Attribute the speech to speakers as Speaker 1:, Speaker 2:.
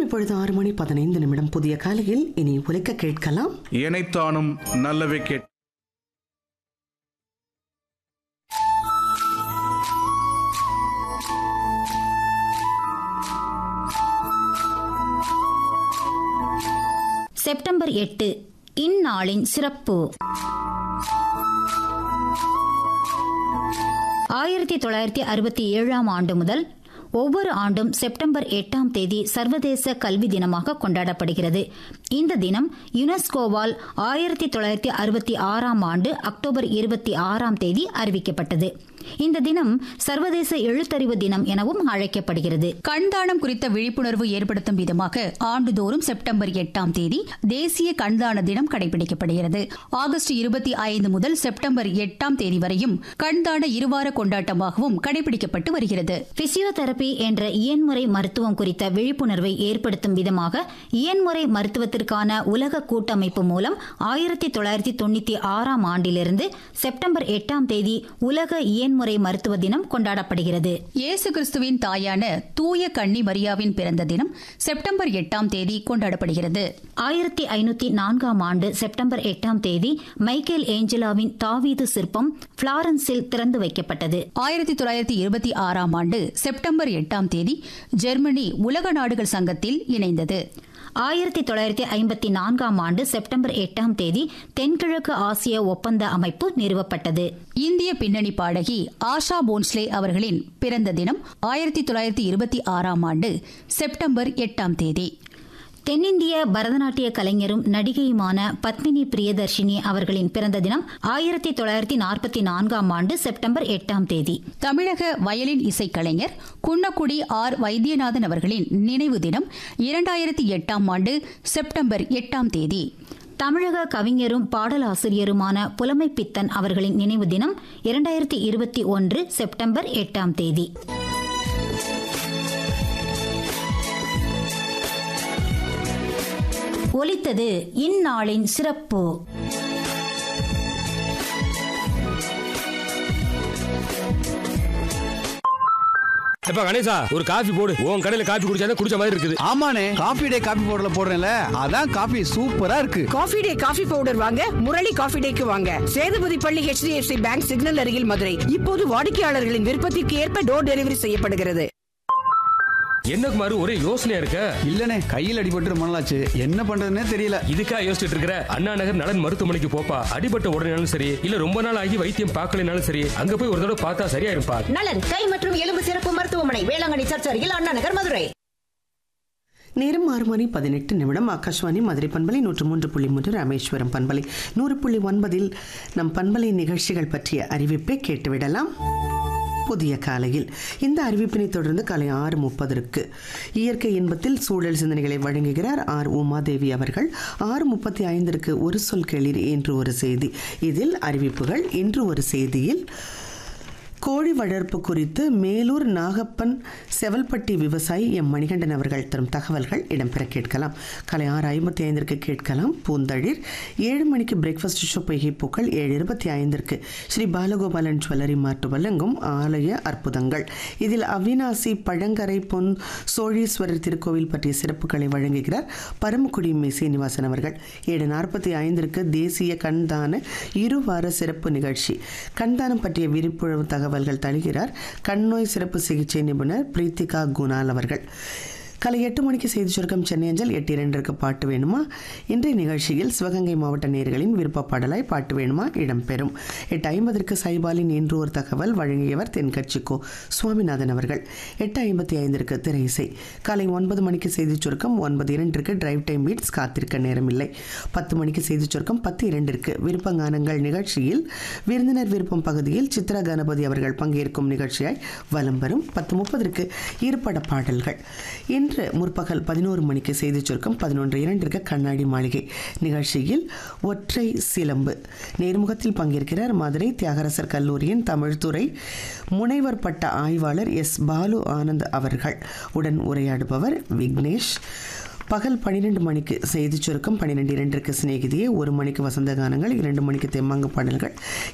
Speaker 1: இப்பொழுது ஆறு மணி பதினைந்து நிமிடம் புதிய காலையில் இனி உழைக்க கேட்கலாம்
Speaker 2: இணைத்தானும் நல்லவை கேட்
Speaker 3: செப்டம்பர் எட்டு இந்நாளின் சிறப்பு ஆயிரத்தி தொள்ளாயிரத்தி அறுபத்தி ஏழாம் ஆண்டு முதல் ஒவ்வொரு ஆண்டும் செப்டம்பர் எட்டாம் தேதி சர்வதேச கல்வி தினமாக கொண்டாடப்படுகிறது இந்த தினம் யுனெஸ்கோவால் ஆயிரத்தி தொள்ளாயிரத்தி அறுபத்தி ஆறாம் ஆண்டு அக்டோபர் இருபத்தி ஆறாம் தேதி அறிவிக்கப்பட்டது இந்த தினம் சர்வதேச எழுத்தறிவு தினம் எனவும் அழைக்கப்படுகிறது
Speaker 4: கண்தானம் குறித்த விழிப்புணர்வு ஏற்படுத்தும் விதமாக ஆண்டுதோறும் செப்டம்பர் எட்டாம் தேதி தேசிய கண்தான தினம் கடைபிடிக்கப்படுகிறது ஆகஸ்ட் இருபத்தி ஐந்து முதல் செப்டம்பர் எட்டாம் தேதி வரையும் கண்தான இருவார கொண்டாட்டமாகவும் கடைபிடிக்கப்பட்டு வருகிறது
Speaker 3: பிசியோதெரபி என்ற இயன்முறை மருத்துவம் குறித்த விழிப்புணர்வை ஏற்படுத்தும் விதமாக இயன்முறை மருத்துவத்திற்கான உலக கூட்டமைப்பு மூலம் ஆயிரத்தி தொள்ளாயிரத்தி தொண்ணூத்தி ஆறாம் ஆண்டிலிருந்து செப்டம்பர் எட்டாம் தேதி உலக இயன்முறை மருத்துவ தினம் கொண்டாடப்படுகிறது
Speaker 4: இயேசு கிறிஸ்துவின் தாயான தூய கன்னி மரியாவின் பிறந்த தினம் செப்டம்பர் எட்டாம் தேதி கொண்டாடப்படுகிறது
Speaker 3: ஆயிரத்தி ஐநூத்தி நான்காம் ஆண்டு செப்டம்பர் எட்டாம் தேதி மைக்கேல் ஏஞ்சலாவின் தாவீது சிற்பம் பிளாரன்ஸில் திறந்து வைக்கப்பட்டது
Speaker 4: ஆயிரத்தி தொள்ளாயிரத்தி இருபத்தி ஆறாம் ஆண்டு செப்டம்பர் எட்டாம் தேதி ஜெர்மனி உலக நாடுகள் சங்கத்தில் இணைந்தது
Speaker 3: ஆயிரத்தி தொள்ளாயிரத்தி ஐம்பத்தி நான்காம் ஆண்டு செப்டம்பர் எட்டாம் தேதி தென்கிழக்கு ஆசிய ஒப்பந்த அமைப்பு நிறுவப்பட்டது
Speaker 4: இந்திய பின்னணி பாடகி ஆஷா போன்ஸ்லே அவர்களின் பிறந்த தினம் ஆயிரத்தி தொள்ளாயிரத்தி இருபத்தி ஆறாம் ஆண்டு செப்டம்பர் எட்டாம் தேதி
Speaker 3: தென்னிந்திய பரதநாட்டிய கலைஞரும் நடிகையுமான பத்மினி பிரியதர்ஷினி அவர்களின் பிறந்த தினம் ஆயிரத்தி தொள்ளாயிரத்தி நாற்பத்தி நான்காம் ஆண்டு செப்டம்பர் எட்டாம் தேதி
Speaker 4: தமிழக வயலின் இசைக்கலைஞர் குன்னக்குடி ஆர் வைத்தியநாதன் அவர்களின் நினைவு தினம் இரண்டாயிரத்தி எட்டாம் ஆண்டு செப்டம்பர் எட்டாம் தேதி
Speaker 3: தமிழக கவிஞரும் பாடலாசிரியருமான புலமை பித்தன் அவர்களின் நினைவு தினம் இரண்டாயிரத்தி இருபத்தி ஒன்று செப்டம்பர் எட்டாம் தேதி ஒலித்தது இந்நாளின் சிறப்பு
Speaker 5: எப்ப கணேசா ஒரு காஃபி போடு உன் கடையில காஃபி குடிச்சாதான் குடிச்ச மாதிரி இருக்குது
Speaker 6: ஆமாண்ணே காபி டே காபி பவுடர்ல போடுறேன்ல அதான் காபி சூப்பரா இருக்கு
Speaker 7: காஃபி டே காஃபி பவுடர் வாங்க முரளி காஃபி டேக்கு வாங்க சேதுபதி பள்ளி HDFC பேங்க் சிக்னல் அருகில் மதுரை இப்போது வாடிக்கையாளர்களின் விருப்பத்திற்கு ஏற்ப டோர் டெலிவரி செய்யப்படுகிறது
Speaker 5: என்ன குமாரு ஒரே யோசனையா இருக்க
Speaker 6: இல்லனே கையில் அடிபட்டு ரொம்ப நாளாச்சு என்ன பண்றதுன்னே தெரியல
Speaker 5: இதுக்கா யோசிச்சுட்டு இருக்கிற அண்ணா நகர் நலன் மருத்துவமனைக்கு போப்பா அடிபட்ட உடனேனாலும் சரி இல்ல ரொம்ப நாள் ஆகி வைத்தியம் பார்க்கலனாலும் சரி அங்க போய் ஒரு தடவை பார்த்தா சரியா இருப்பா
Speaker 8: நலன் கை மற்றும் எலும்பு சிறப்பு மருத்துவமனை வேளாங்கண்ணி சர்ச் அருகில் அண்ணா நகர் மதுரை
Speaker 1: நேரம் ஆறு மணி பதினெட்டு நிமிடம் ஆகாஷ்வாணி மதுரை பண்பலை நூற்று மூன்று புள்ளி மூன்று ராமேஸ்வரம் பண்பலை நூறு புள்ளி ஒன்பதில் நம் பண்பலை நிகழ்ச்சிகள் பற்றிய அறிவிப்பை கேட்டுவிடலாம் புதிய காலையில் இந்த அறிவிப்பினை தொடர்ந்து காலை ஆறு முப்பதற்கு இயற்கை இன்பத்தில் சூழல் சிந்தனைகளை வழங்குகிறார் ஆர் உமாதேவி அவர்கள் ஆறு முப்பத்தி ஐந்திற்கு ஒரு சொல் கேளீர் என்று ஒரு செய்தி இதில் அறிவிப்புகள் இன்று ஒரு செய்தியில் கோழி வளர்ப்பு குறித்து மேலூர் நாகப்பன் செவல்பட்டி விவசாயி எம் மணிகண்டன் அவர்கள் தரும் தகவல்கள் இடம்பெற கேட்கலாம் காலை ஆறு ஐம்பத்தி ஐந்திற்கு கேட்கலாம் பூந்தளிர் ஏழு மணிக்கு பிரேக்ஃபாஸ்ட் ஷோ பொய்கை பூக்கள் ஏழு இருபத்தி ஐந்திற்கு ஸ்ரீ பாலகோபாலன் ஜுவல்லரி மார்ட் வழங்கும் ஆலய அற்புதங்கள் இதில் அவினாசி பழங்கரை பொன் சோழீஸ்வரர் திருக்கோவில் பற்றிய சிறப்புகளை வழங்குகிறார் பரமக்குடி மெ சீனிவாசன் அவர்கள் ஏழு நாற்பத்தி ஐந்திற்கு தேசிய கண்தான இருவார சிறப்பு நிகழ்ச்சி கண்தானம் பற்றிய விழிப்புணர்வு தகவல்கள் தருகிறார் கண்ணோய் சிறப்பு சிகிச்சை நிபுணர் பிரீத்திகா குணால் அவர்கள் காலை எட்டு மணிக்கு செய்தி சுருக்கம் சென்னை அஞ்சல் எட்டு இரண்டிற்கு பாட்டு வேணுமா இன்றைய நிகழ்ச்சியில் சிவகங்கை மாவட்ட நேயர்களின் விருப்ப பாடலாய் பாட்டு வேணுமா இடம்பெறும் எட்டு ஐம்பதற்கு சைபாலின் இன்று ஒரு தகவல் வழங்கியவர் தென்கட்சிக்கோ சுவாமிநாதன் அவர்கள் எட்டு ஐம்பத்தி ஐந்திற்கு திரை இசை காலை ஒன்பது மணிக்கு செய்தி சுருக்கம் ஒன்பது இரண்டிற்கு டிரைவ் டைம் பீட்ஸ் காத்திருக்க நேரமில்லை பத்து மணிக்கு செய்தி சுருக்கம் பத்து இரண்டிற்கு விருப்பங்கானங்கள் நிகழ்ச்சியில் விருந்தினர் விருப்பம் பகுதியில் சித்ரா கணபதி அவர்கள் பங்கேற்கும் நிகழ்ச்சியாய் வலம் வரும் பத்து முப்பதற்கு ஈர்ப்பட பாடல்கள் இன்று முற்பகல் பதினோரு மணிக்கு செய்தி சுருக்கம் பதினொன்று இரண்டிற்கு கண்ணாடி மாளிகை நிகழ்ச்சியில் ஒற்றை சிலம்பு நேர்முகத்தில் பங்கேற்கிறார் மதுரை தியாகரசர் கல்லூரியின் தமிழ்துறை முனைவர் பட்ட ஆய்வாளர் எஸ் பாலு ஆனந்த் அவர்கள் உடன் உரையாடுபவர் விக்னேஷ் பகல் பன்னிரெண்டு மணிக்கு செய்தி சுருக்கம் பன்னிரெண்டு இரண்டிற்கு சிநேகிதியே ஒரு மணிக்கு வசந்த கானங்கள் இரண்டு மணிக்கு தெம்மாங்கு பாடல்கள்